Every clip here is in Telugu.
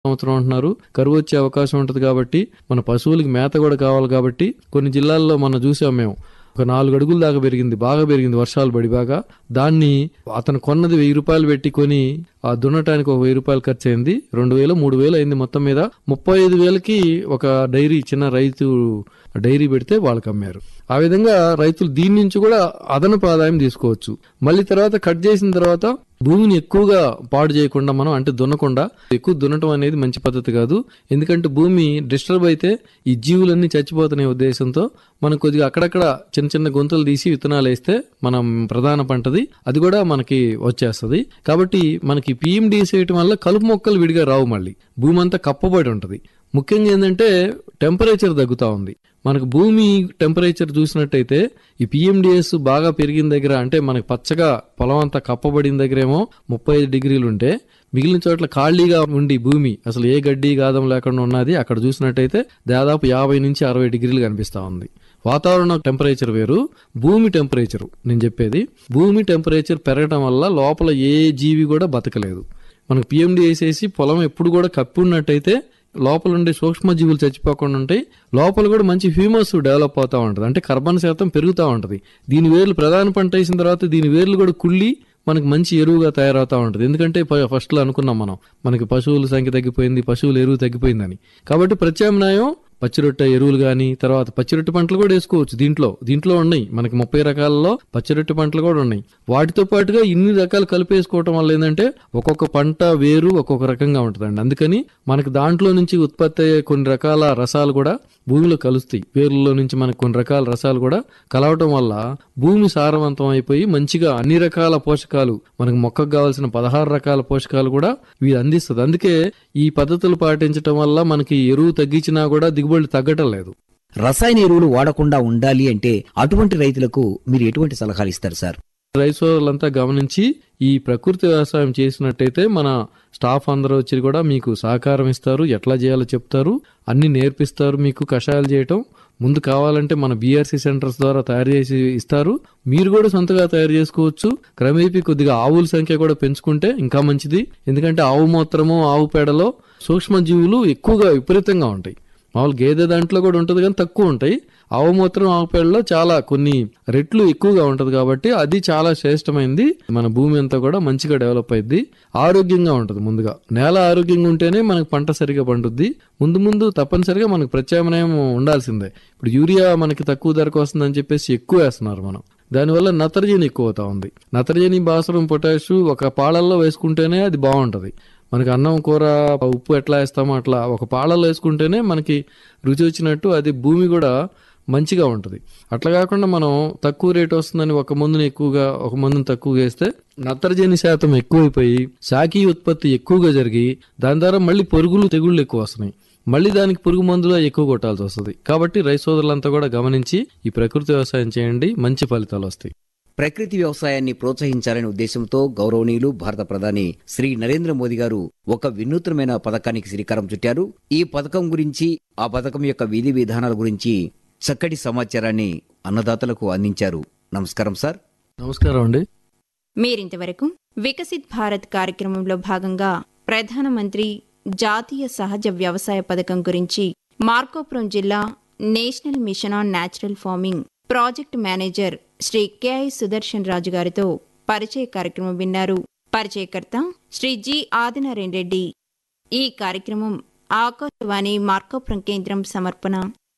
సంవత్సరం అంటున్నారు కరువు వచ్చే అవకాశం ఉంటుంది కాబట్టి మన పశువులకి మేత కూడా కావాలి కాబట్టి కొన్ని జిల్లాల్లో మనం చూసాం మేము ఒక నాలుగు అడుగుల దాకా పెరిగింది బాగా పెరిగింది వర్షాలు పడి బాగా దాన్ని అతను కొన్నది వెయ్యి రూపాయలు పెట్టి కొని ఆ దున్నటానికి ఒక వెయ్యి రూపాయలు ఖర్చు అయింది రెండు వేలు మూడు వేలు అయింది మొత్తం మీద ముప్పై ఐదు వేలకి ఒక డైరీ చిన్న రైతు డైరీ పెడితే వాళ్ళకి అమ్మారు ఆ విధంగా రైతులు దీని నుంచి కూడా అదనపు ఆదాయం తీసుకోవచ్చు మళ్ళీ తర్వాత కట్ చేసిన తర్వాత భూమిని ఎక్కువగా పాడు చేయకుండా మనం అంటే దున్నకుండా ఎక్కువ దున్నటం అనేది మంచి పద్ధతి కాదు ఎందుకంటే భూమి డిస్టర్బ్ అయితే ఈ జీవులన్నీ చచ్చిపోతున్న ఉద్దేశంతో మనం కొద్దిగా అక్కడక్కడ చిన్న చిన్న గుంతలు తీసి విత్తనాలు వేస్తే మనం ప్రధాన పంటది అది కూడా మనకి వచ్చేస్తది కాబట్టి మనకి పిఎండిఎస్ వేయటం వల్ల కలుపు మొక్కలు విడిగా రావు మళ్ళీ భూమి అంతా కప్పబడి ఉంటది ముఖ్యంగా ఏంటంటే టెంపరేచర్ తగ్గుతా ఉంది మనకు భూమి టెంపరేచర్ చూసినట్టయితే ఈ పిఎండిఎస్ బాగా పెరిగిన దగ్గర అంటే మనకి పచ్చగా పొలం అంతా కప్పబడిన దగ్గరేమో ముప్పై ఐదు డిగ్రీలు ఉంటే మిగిలిన చోట్ల ఖాళీగా ఉండి భూమి అసలు ఏ గడ్డి గాదం లేకుండా ఉన్నది అక్కడ చూసినట్టయితే దాదాపు యాభై నుంచి అరవై డిగ్రీలు కనిపిస్తా ఉంది వాతావరణ టెంపరేచర్ వేరు భూమి టెంపరేచర్ నేను చెప్పేది భూమి టెంపరేచర్ పెరగడం వల్ల లోపల ఏ జీవి కూడా బతకలేదు మనకు పిఎండి వేసేసి పొలం ఎప్పుడు కూడా కప్పి ఉన్నట్టయితే లోపల ఉండే సూక్ష్మజీవులు చచ్చిపోకుండా ఉంటాయి లోపల కూడా మంచి హ్యూమస్ డెవలప్ అవుతా ఉంటుంది అంటే కర్బన శాతం పెరుగుతూ ఉంటుంది దీని వేర్లు ప్రధాన పంట వేసిన తర్వాత దీని వేర్లు కూడా కుళ్ళి మనకి మంచి ఎరువుగా తయారవుతా ఉంటుంది ఎందుకంటే ఫస్ట్ లో అనుకున్నాం మనం మనకి పశువుల సంఖ్య తగ్గిపోయింది పశువుల ఎరువు తగ్గిపోయిందని కాబట్టి ప్రత్యామ్నాయం పచ్చిరొట్ట ఎరువులు గాని తర్వాత పచ్చిరొట్ట పంటలు కూడా వేసుకోవచ్చు దీంట్లో దీంట్లో ఉన్నాయి మనకి ముప్పై రకాలలో పచ్చిరొట్ట పంటలు కూడా ఉన్నాయి వాటితో పాటుగా ఇన్ని రకాలు కలిపేసుకోవటం వల్ల ఏంటంటే ఒక్కొక్క పంట వేరు ఒక్కొక్క రకంగా ఉంటుందండి అందుకని మనకి దాంట్లో నుంచి ఉత్పత్తి అయ్యే కొన్ని రకాల రసాలు కూడా భూమిలో కలుస్తాయి వేర్లలో నుంచి మనకు కొన్ని రకాల రసాలు కూడా కలవటం వల్ల భూమి సారవంతం అయిపోయి మంచిగా అన్ని రకాల పోషకాలు మనకు మొక్కకు కావాల్సిన పదహారు రకాల పోషకాలు కూడా ఇవి అందిస్తుంది అందుకే ఈ పద్ధతులు పాటించడం వల్ల మనకి ఎరువు తగ్గించినా కూడా దిగుబడి తగ్గటం లేదు రసాయన ఎరువులు వాడకుండా ఉండాలి అంటే అటువంటి రైతులకు మీరు ఎటువంటి సలహాలు ఇస్తారు సార్ రైతు సోదరులంతా గమనించి ఈ ప్రకృతి వ్యవసాయం చేసినట్టయితే మన స్టాఫ్ అందరూ వచ్చి కూడా మీకు సహకారం ఇస్తారు ఎట్లా చేయాలో చెప్తారు అన్ని నేర్పిస్తారు మీకు కషాయాలు చేయటం ముందు కావాలంటే మన బీఆర్సీ సెంటర్స్ ద్వారా తయారు చేసి ఇస్తారు మీరు కూడా సొంతగా తయారు చేసుకోవచ్చు క్రమేపీ కొద్దిగా ఆవుల సంఖ్య కూడా పెంచుకుంటే ఇంకా మంచిది ఎందుకంటే ఆవు మూత్రము ఆవు పేడలో సూక్ష్మజీవులు ఎక్కువగా విపరీతంగా ఉంటాయి మామూలు గేదె దాంట్లో కూడా ఉంటుంది కానీ తక్కువ ఉంటాయి ఆవు మూత్రం ఆవు పేడలో చాలా కొన్ని రెట్లు ఎక్కువగా ఉంటది కాబట్టి అది చాలా శ్రేష్టమైంది మన భూమి అంతా కూడా మంచిగా డెవలప్ అయింది ఆరోగ్యంగా ఉంటది ముందుగా నేల ఆరోగ్యంగా ఉంటేనే మనకు పంట సరిగా పండుద్ది ముందు ముందు తప్పనిసరిగా మనకు ప్రత్యామ్నాయం ఉండాల్సిందే ఇప్పుడు యూరియా మనకి తక్కువ ధరకు వస్తుందని చెప్పేసి ఎక్కువ వేస్తున్నారు మనం దానివల్ల నత్రజని ఎక్కువ అవుతా ఉంది నత్రజని భాస్వరం పొటాషు ఒక పాలల్లో వేసుకుంటేనే అది బాగుంటది మనకి అన్నం కూర ఉప్పు ఎట్లా వేస్తామో అట్లా ఒక పాలలో వేసుకుంటేనే మనకి రుచి వచ్చినట్టు అది భూమి కూడా మంచిగా ఉంటుంది అట్లా కాకుండా మనం తక్కువ రేట్ వస్తుందని ఒక మందుని ఎక్కువగా ఒక మందుని తక్కువ వేస్తే నత్రజని శాతం ఎక్కువైపోయి శాఖీ ఉత్పత్తి ఎక్కువగా జరిగి దాని ద్వారా మళ్ళీ పొరుగులు తెగుళ్ళు ఎక్కువ వస్తున్నాయి మళ్ళీ దానికి పురుగు మందులు ఎక్కువ కొట్టాల్సి వస్తుంది కాబట్టి రైతు సోదరులంతా కూడా గమనించి ఈ ప్రకృతి వ్యవసాయం చేయండి మంచి ఫలితాలు వస్తాయి ప్రకృతి వ్యవసాయాన్ని ప్రోత్సహించాలనే ఉద్దేశంతో గౌరవనీయులు భారత ప్రధాని శ్రీ నరేంద్ర మోదీ గారు ఒక వినూత్నమైన పథకానికి శ్రీకారం చుట్టారు ఈ పథకం గురించి ఆ పథకం యొక్క విధి విధానాల గురించి చక్కటి సమాచారాన్ని అన్నదాతలకు అందించారు నమస్కారం సార్ నమస్కారం అండి మీరింతవరకు వికసిత్ భారత్ కార్యక్రమంలో భాగంగా ప్రధానమంత్రి జాతీయ సహజ వ్యవసాయ పథకం గురించి మార్కోపురం జిల్లా national mission on natural farming project manager Shri K I Sudarshan Raju గారితో పరిచయ కార్యక్రమం విన్నారు పరిచయకర్త శ్రీ జి ఆదినారాయణ రెడ్డి ఈ కార్యక్రమం ఆకాశవాణి మార్కోపురం కేంద్రం సమర్పణ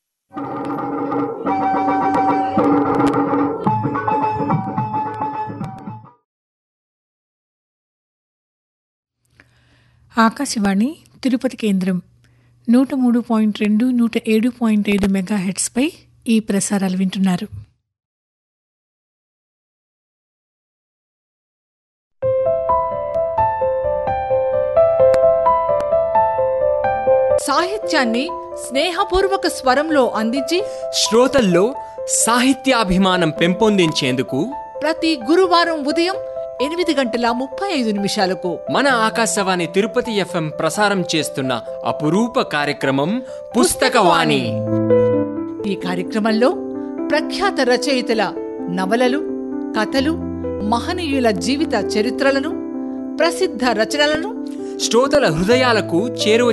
ఆకాశవాణి తిరుపతి కేంద్రం నూట మూడు పాయింట్ రెండు నూట ఏడు పాయింట్ ఐదు మెగా హెడ్స్పై ఈ ప్రసారాలు వింటున్నారు సాహిత్యాన్ని స్నేహపూర్వక స్వరంలో అందించి శ్రోతల్లో సాహిత్యాభిమానం పెంపొందించేందుకు ప్రతి గురువారం ఉదయం ఎనిమిది గంటల ముప్పై ఐదు నిమిషాలకు మన ఆకాశవాణి తిరుపతి ఎఫ్ఎం ప్రసారం చేస్తున్న అపురూప కార్యక్రమం పుస్తకవాణి ఈ కార్యక్రమంలో ప్రఖ్యాత రచయితల నవలలు కథలు మహనీయుల జీవిత చరిత్రలను ప్రసిద్ధ రచనలను శ్రోతల హృదయాలకు చేరువ